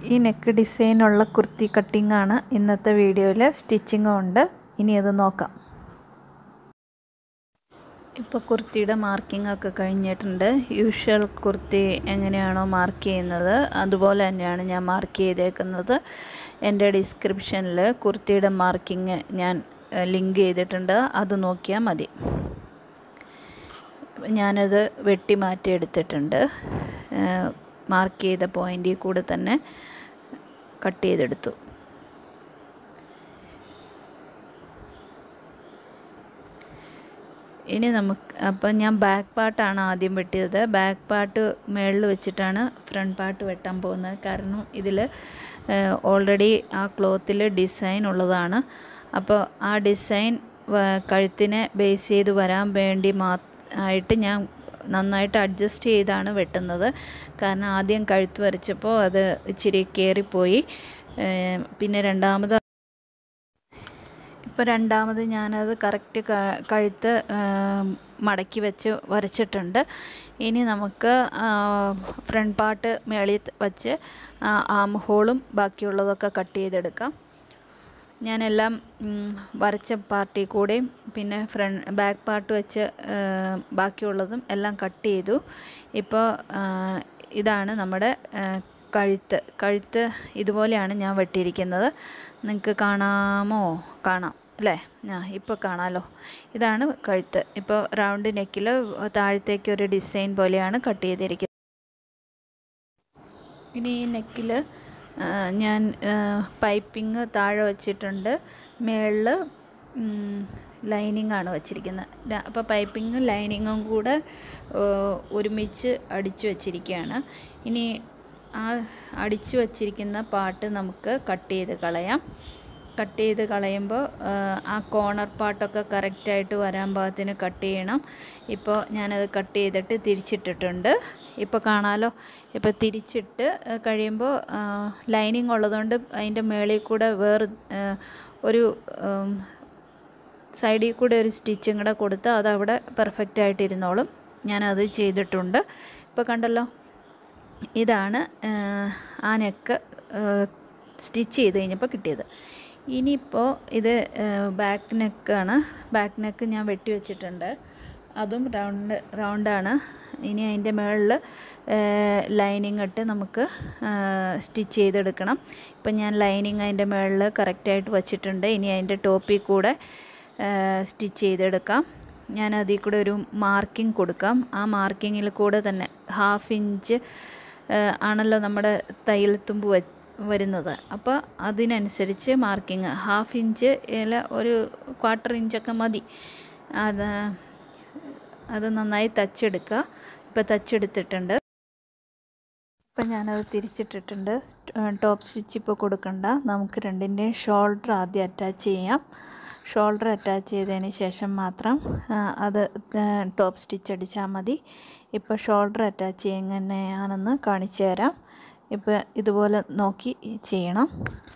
ഈ neck ഡിസൈനുള്ള kurti cutting ആണ് ഇന്നത്തെ വീഡിയോയിൽ സ്റ്റിച്ചിങ്ങും ഉണ്ട് ഇനി അത് നോക്കാം ഇപ്പോൾ കുർത്തിയുടെ മാർക്കിംഗ് ഒക്കെ കഴിഞ്ഞിട്ടുണ്ട് യൂഷ്വൽ കുർത്തി എങ്ങനെയാണോ മാർക്ക് ചെയ്യുന്നത് അതുപോലെ തന്നെയാണ് ഞാൻ മാർക്ക് ചെയ്തേക്കുന്നത് എൻ്റെ ഡിസ്ക്രിപ്ഷനിൽ കുർത്തിയുടെ മാർക്കിംഗ് ഞാൻ ലിങ്ക് ചെയ്തിട്ടുണ്ട് അത് നോക്കിയാൽ മതി ഞാനത് വെട്ടി മാറ്റി എടുത്തിട്ടുണ്ട് മാർക്ക് ചെയ്ത പോയിൻ്റിൽ കൂടെ തന്നെ കട്ട് ചെയ്തെടുത്തു ഇനി നമുക്ക് അപ്പം ഞാൻ ബാക്ക് പാർട്ടാണ് ആദ്യം വെട്ടിയത് ബാക്ക് പാർട്ട് മുകളിൽ വെച്ചിട്ടാണ് ഫ്രണ്ട് പാർട്ട് വെട്ടാൻ പോകുന്നത് കാരണം ഇതിൽ ഓൾറെഡി ആ ക്ലോത്തിൽ ഡിസൈൻ ഉള്ളതാണ് അപ്പോൾ ആ ഡിസൈൻ കഴുത്തിനെ ബേസ് ചെയ്ത് വരാൻ വേണ്ടി മാ ആയിട്ട് ഞാൻ നന്നായിട്ട് അഡ്ജസ്റ്റ് ചെയ്താണ് വെട്ടുന്നത് കാരണം ആദ്യം കഴുത്ത് വരച്ചപ്പോൾ അത് ഇച്ചിരി കയറിപ്പോയി പിന്നെ രണ്ടാമത് ഇപ്പോൾ രണ്ടാമത് ഞാനത് കറക്റ്റ് കഴുത്ത് മടക്കി വെച്ച് വരച്ചിട്ടുണ്ട് ഇനി നമുക്ക് ഫ്രണ്ട് പാർട്ട് മേളിൽ വച്ച് ആം ഹോളും ബാക്കിയുള്ളതൊക്കെ കട്ട് ചെയ്തെടുക്കാം ഞാനെല്ലാം വരച്ച പാർട്ടി കൂടെയും പിന്നെ ഫ്രണ്ട് ബാക്ക് പാർട്ട് വെച്ച് ബാക്കിയുള്ളതും എല്ലാം കട്ട് ചെയ്തു ഇപ്പോൾ ഇതാണ് നമ്മുടെ കഴുത്ത് കഴുത്ത് ഇതുപോലെയാണ് ഞാൻ വെട്ടിയിരിക്കുന്നത് നിങ്ങൾക്ക് കാണാമോ കാണാം അല്ലേ ആ ഇപ്പോൾ കാണാമല്ലോ ഇതാണ് കഴുത്ത് ഇപ്പോൾ റൗണ്ട് നെക്കിൽ താഴത്തേക്ക് ഒരു ഡിസൈൻ പോലെയാണ് കട്ട് ചെയ്തിരിക്കുന്നത് ഇനി ഈ നെക്കിൽ ഞാൻ പൈപ്പിംഗ് താഴെ വച്ചിട്ടുണ്ട് മേളിൽ ലൈനിങ് ആണ് വച്ചിരിക്കുന്നത് അപ്പോൾ പൈപ്പിങ്ങും ലൈനിങ്ങും കൂടെ ഒരുമിച്ച് അടിച്ചു വച്ചിരിക്കുകയാണ് ഇനി ആ അടിച്ചു വച്ചിരിക്കുന്ന പാർട്ട് നമുക്ക് കട്ട് ചെയ്ത് കളയാം കട്ട് ചെയ്ത് കളയുമ്പോൾ ആ കോർണർ പാർട്ടൊക്കെ കറക്റ്റായിട്ട് വരാൻ പാകത്തിന് കട്ട് ചെയ്യണം ഇപ്പോൾ ഞാനത് കട്ട് ചെയ്തിട്ട് തിരിച്ചിട്ടിട്ടുണ്ട് ഇപ്പോൾ കാണാമല്ലോ ഇപ്പോൾ തിരിച്ചിട്ട് കഴിയുമ്പോൾ ലൈനിങ് ഉള്ളതുകൊണ്ട് അതിൻ്റെ മേളിൽ കൂടെ വേറെ ഒരു സൈഡിൽ കൂടെ ഒരു സ്റ്റിച്ചും കൂടെ കൊടുത്ത് അതവിടെ പെർഫെക്റ്റ് ആയിട്ട് ഇരുന്നോളും ഞാനത് ചെയ്തിട്ടുണ്ട് ഇപ്പോൾ കണ്ടല്ലോ ഇതാണ് ആ നെക്ക് സ്റ്റിച്ച് ചെയ്ത് കഴിഞ്ഞപ്പോൾ കിട്ടിയത് ഇനിയിപ്പോൾ ഇത് ബാക്ക് നെക്കാണ് ബാക്ക് നെക്ക് ഞാൻ വെട്ടി വെച്ചിട്ടുണ്ട് അതും റൗണ്ട് റൗണ്ടാണ് ഇനി അതിൻ്റെ മുകളിൽ ലൈനിങ് ഇട്ട് നമുക്ക് സ്റ്റിച്ച് ചെയ്തെടുക്കണം ഇപ്പം ഞാൻ ലൈനിങ് അതിൻ്റെ മുകളിൽ കറക്റ്റായിട്ട് വച്ചിട്ടുണ്ട് ഇനി അതിൻ്റെ ടോപ്പിൽ കൂടെ സ്റ്റിച്ച് ചെയ്തെടുക്കാം ഞാൻ അതിൽ കൂടെ ഒരു മാർക്കിംഗ് കൊടുക്കാം ആ മാർക്കിങ്ങിൽ കൂടെ തന്നെ ഹാഫ് ഇഞ്ച് ആണല്ലോ നമ്മുടെ തയ്യൽ തുമ്പ് വരുന്നത് അപ്പോൾ അതിനനുസരിച്ച് മാർക്കിങ് ഹാഫ് ഇഞ്ച് അല്ല ഒരു ക്വാർട്ടർ ഇഞ്ചൊക്കെ മതി അത് അത് നന്നായി തച്ചെടുക്കുക ഇപ്പോൾ തച്ചെടുത്തിട്ടുണ്ട് ഇപ്പം ഞാനത് തിരിച്ചിട്ടിട്ടുണ്ട് ടോപ്പ് സ്റ്റിച്ച് ഇപ്പോൾ കൊടുക്കണ്ട നമുക്ക് രണ്ടിൻ്റെയും ഷോൾഡർ ആദ്യം അറ്റാച്ച് ചെയ്യാം ഷോൾഡർ അറ്റാച്ച് ചെയ്തതിന് ശേഷം മാത്രം അത് ടോപ്പ് സ്റ്റിച്ച് അടിച്ചാൽ മതി ഇപ്പോൾ ഷോൾഡർ അറ്റാച്ച് എങ്ങനെയാണെന്ന് കാണിച്ചു തരാം ഇപ്പോൾ ഇതുപോലെ നോക്കി ചെയ്യണം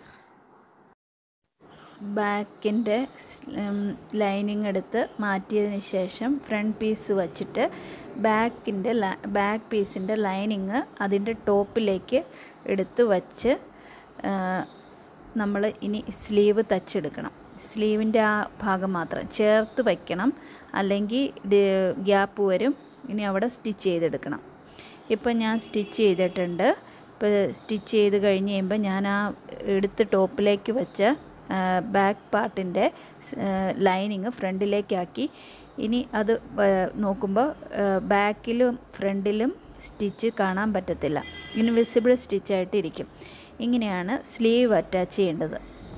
ബാക്കിൻ്റെ ലൈനിങ് എടുത്ത് മാറ്റിയതിന് ശേഷം ഫ്രണ്ട് പീസ് വച്ചിട്ട് ബാക്കിൻ്റെ ബാക്ക് പീസിൻ്റെ ലൈനിങ് അതിൻ്റെ ടോപ്പിലേക്ക് എടുത്ത് വച്ച് നമ്മൾ ഇനി സ്ലീവ് തച്ചെടുക്കണം സ്ലീവിൻ്റെ ആ ഭാഗം മാത്രം ചേർത്ത് വയ്ക്കണം അല്ലെങ്കിൽ ഗ്യാപ്പ് വരും ഇനി അവിടെ സ്റ്റിച്ച് ചെയ്തെടുക്കണം ഇപ്പം ഞാൻ സ്റ്റിച്ച് ചെയ്തിട്ടുണ്ട് ഇപ്പോൾ സ്റ്റിച്ച് ചെയ്ത് കഴിഞ്ഞ് കഴിയുമ്പോൾ ഞാൻ ആ എടുത്ത് ടോപ്പിലേക്ക് വെച്ച ബാക്ക് പാർട്ടിൻ്റെ ലൈനിങ് ഫ്രണ്ടിലേക്കാക്കി ഇനി അത് നോക്കുമ്പോൾ ബാക്കിലും ഫ്രണ്ടിലും സ്റ്റിച്ച് കാണാൻ പറ്റത്തില്ല ഇൻവിസിബിൾ സ്റ്റിച്ചായിട്ട് ഇരിക്കും ഇങ്ങനെയാണ് സ്ലീവ് അറ്റാച്ച് ചെയ്യേണ്ടത്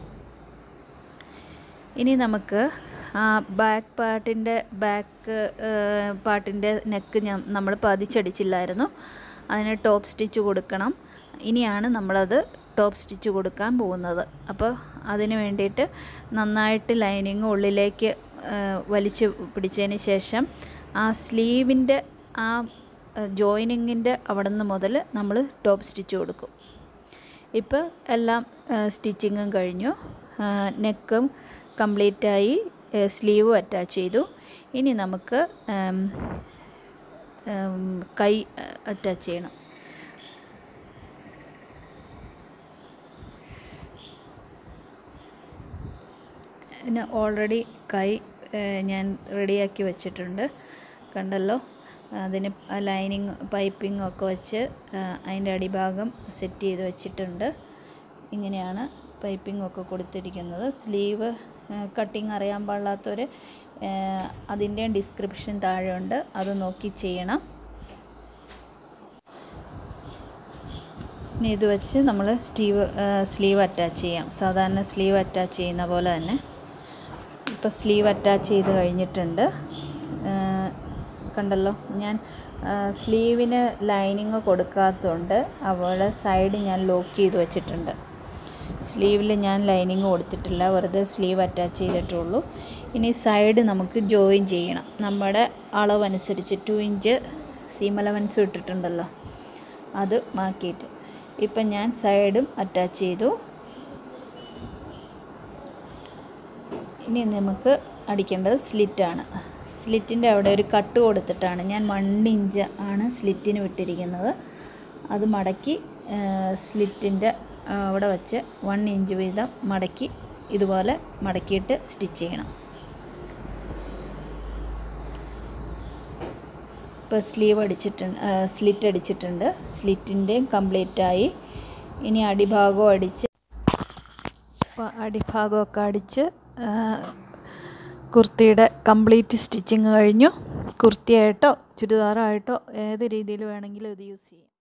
ഇനി നമുക്ക് ആ ബാക്ക് പാർട്ടിൻ്റെ ബാക്ക് പാർട്ടിൻ്റെ നെക്ക് നമ്മൾ പതിച്ചടിച്ചില്ലായിരുന്നു അതിന് ടോപ്പ് സ്റ്റിച്ച് കൊടുക്കണം ഇനിയാണ് നമ്മളത് ടോപ്പ് സ്റ്റിച്ച് കൊടുക്കാൻ പോകുന്നത് അപ്പോൾ അതിന് വേണ്ടിയിട്ട് നന്നായിട്ട് ലൈനിങ് ഉള്ളിലേക്ക് വലിച്ച് പിടിച്ചതിന് ശേഷം ആ സ്ലീവിൻ്റെ ആ ജോയിനിങ്ങിൻ്റെ അവിടെ നിന്ന് മുതൽ നമ്മൾ ടോപ്പ് സ്റ്റിച്ച് കൊടുക്കും ഇപ്പോൾ എല്ലാം സ്റ്റിച്ചിങ്ങും കഴിഞ്ഞു നെക്കും കംപ്ലീറ്റായി സ്ലീവും അറ്റാച്ച് ചെയ്തു ഇനി നമുക്ക് കൈ അറ്റാച്ച് ചെയ്യണം ഇതിന് ഓൾറെഡി കൈ ഏഹ്, ഞാൻ റെഡിയാക്കി വെച്ചിട്ടുണ്ട് കണ്ടല്ലോ അതിന് ലൈനിങ് പൈപ്പിംഗ് ഒക്കെ വെച്ച് ഏഹ്, അതിൻ്റെ അടിഭാഗം സെറ്റ് ചെയ്ത് വെച്ചിട്ടുണ്ട് ഇങ്ങനെയാണ് പൈപ്പിംഗ് ഒക്കെ കൊടുത്തിരിക്കുന്നത് സ്ലീവ് കട്ടിങ് അറിയാൻ പാടില്ലാത്തവർ അതിൻ്റെയും ഡിസ്ക്രിപ്ഷൻ താഴെയുണ്ട് അത് നോക്കി ചെയ്യണം ഇനി ഇത് വെച്ച് നമ്മൾ സ്റ്റീവ് സ്ലീവ് അറ്റാച്ച് ചെയ്യാം സാധാരണ സ്ലീവ് അറ്റാച്ച് ചെയ്യുന്ന പോലെ തന്നെ ഇപ്പോൾ സ്ലീവ് അറ്റാച്ച് ചെയ്ത് കഴിഞ്ഞിട്ടുണ്ട് ഏഹ് കണ്ടല്ലോ ഞാൻ സ്ലീവിന് ലൈനിങ് കൊടുക്കാത്തതുകൊണ്ട് അവിടെ സൈഡ് ഞാൻ ലോക്ക് ചെയ്ത് വെച്ചിട്ടുണ്ട് സ്ലീവിൽ ഞാൻ ലൈനിങ് കൊടുത്തിട്ടില്ല വെറുതെ സ്ലീവ് അറ്റാച്ച് ചെയ്തിട്ടുള്ളൂ ഇനി സൈഡ് നമുക്ക് ജോയിൻ ചെയ്യണം നമ്മുടെ അളവനുസരിച്ച് ടു ഇഞ്ച് സീം അലവൻസ് ഇട്ടിട്ടുണ്ടല്ലോ അത് മാക്കിയിട്ട് ഇപ്പം ഞാൻ സൈഡും അറ്റാച്ച് ചെയ്തു ഇനി നമുക്ക് അടിക്കേണ്ടത് സ്ലിറ്റാണ് സ്ലിറ്റിൻ്റെ അവിടെ ഒരു കട്ട് കൊടുത്തിട്ടാണ് ഞാൻ വൺ ഇഞ്ച് ആണ് സ്ലിറ്റിന് വിട്ടിരിക്കുന്നത് അത് മടക്കി സ്ലിറ്റിൻ്റെ അവിടെ വെച്ച് വൺ ഇഞ്ച് വീതം മടക്കി ഇതുപോലെ മടക്കിയിട്ട് സ്റ്റിച്ച് ചെയ്യണം ഇപ്പോൾ സ്ലീവ് അടിച്ചിട്ടുണ്ട് സ്ലിറ്റ് അടിച്ചിട്ടുണ്ട് സ്ലിറ്റിൻ്റെയും കംപ്ലീറ്റ് ആയി ഇനി അടിഭാഗം അടിച്ച് അപ്പോൾ അടിഭാഗമൊക്കെ അടിച്ച് ആ, കുർത്തിയുടെ കംപ്ലീറ്റ് സ്റ്റിച്ചിങ് കഴിഞ്ഞു കുർത്തിയായിട്ടോ ചുരിദാറായിട്ടോ ഏത് രീതിയിൽ വേണമെങ്കിലും ഇത് യൂസ് ചെയ്യാം